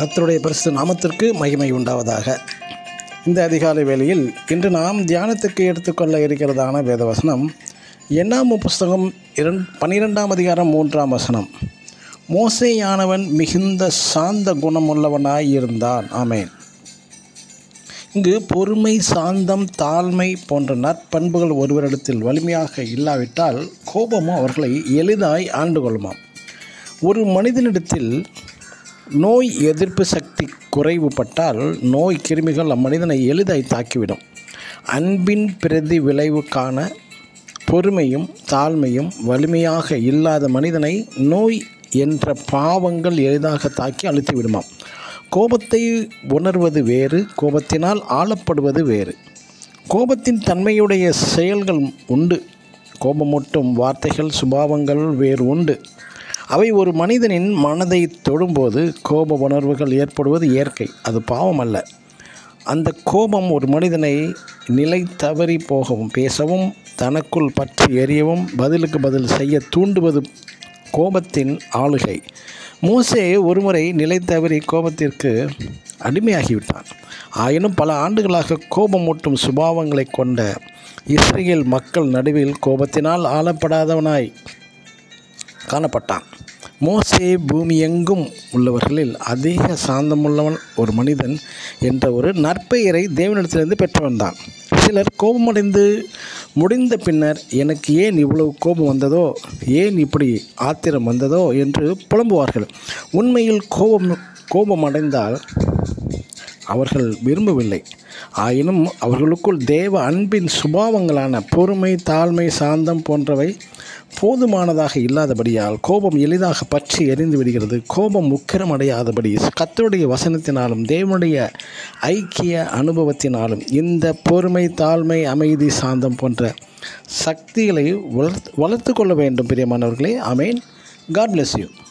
கர்த்தருடைய பரிசு நாமத்திற்கு மகிமை உண்டாவதாக இந்த அதிகாலை வேளையில் இன்று நாம் தியானத்துக்கு எடுத்துக்கொள்ள இருக்கிறதான வேதவசனம் எண்ணாம் புஸ்தகம் இரண் பன்னிரெண்டாம் அதிகாரம் மூன்றாம் வசனம் மோசேயானவன் மிகுந்த சாந்த குணமுள்ளவனாய் இருந்தான் ஆமேன் இங்கு பொறுமை சாந்தம் தாழ்மை போன்ற நற்பண்புகள் ஒருவரிடத்தில் வலிமையாக இல்லாவிட்டால் கோபமும் அவர்களை எளிதாய் ஆண்டு கொள்ளுமாம் ஒரு மனிதனிடத்தில் நோய் எதிர்ப்பு சக்தி குறைவுபட்டால் நோய் கிருமிகள் அம்மனிதனை எளிதாய் தாக்கிவிடும் அன்பின் பிரதி விளைவுக்கான பொறுமையும் தாழ்மையும் வலிமையாக இல்லாத மனிதனை நோய் என்ற பாவங்கள் எளிதாக தாக்கி அழுத்தி விடுமாம் கோபத்தை உணர்வது வேறு கோபத்தினால் ஆளப்படுவது வேறு கோபத்தின் தன்மையுடைய செயல்கள் உண்டு கோபமூட்டும் வார்த்தைகள் சுபாவங்கள் வேறு உண்டு அவை ஒரு மனிதனின் மனதை தொடும்போது கோப உணர்வுகள் ஏற்படுவது இயற்கை அது பாவம் அல்ல அந்த கோபம் ஒரு மனிதனை நிலை தவறி போகவும் பேசவும் தனக்குள் பற்றி எரியவும் பதிலுக்கு பதில் செய்ய தூண்டுவது கோபத்தின் ஆளுகை மோசே ஒருமுறை நிலை தவறி கோபத்திற்கு அடிமையாகிவிட்டான் ஆயினும் பல ஆண்டுகளாக கோபமூட்டும் சுபாவங்களை கொண்ட இஸ்ரேல் மக்கள் நடுவில் கோபத்தினால் ஆளப்படாதவனாய் காணப்பட்டான் மோசே பூமி எங்கும் உள்ளவர்களில் அதிக சாந்தமுள்ளவன் ஒரு மனிதன் என்ற ஒரு நற்பெயரை தேவனிடத்திலிருந்து பெற்று வந்தான் சிலர் கோபமடைந்து முடிந்த பின்னர் எனக்கு ஏன் இவ்வளவு கோபம் வந்ததோ ஏன் இப்படி ஆத்திரம் வந்ததோ என்று புலம்புவார்கள் உண்மையில் கோபம் கோபம் அடைந்தால் அவர்கள் விரும்பவில்லை ஆயினும் அவர்களுக்குள் தேவ அன்பின் சுபாவங்களான பொறுமை தாழ்மை சாந்தம் போன்றவை போதுமானதாக இல்லாதபடியால் கோபம் எளிதாக பற்றி எரிந்து விடுகிறது கோபம் உக்கிரம் அடையாதபடி கத்தருடைய வசனத்தினாலும் தேவனுடைய ஐக்கிய அனுபவத்தினாலும் இந்த பொறுமை தாழ்மை அமைதி சாந்தம் போன்ற சக்திகளை வளர்த்து வளர்த்து கொள்ள வேண்டும் பிரியமானவர்களே அமேன் காட் பிளஸ் யூ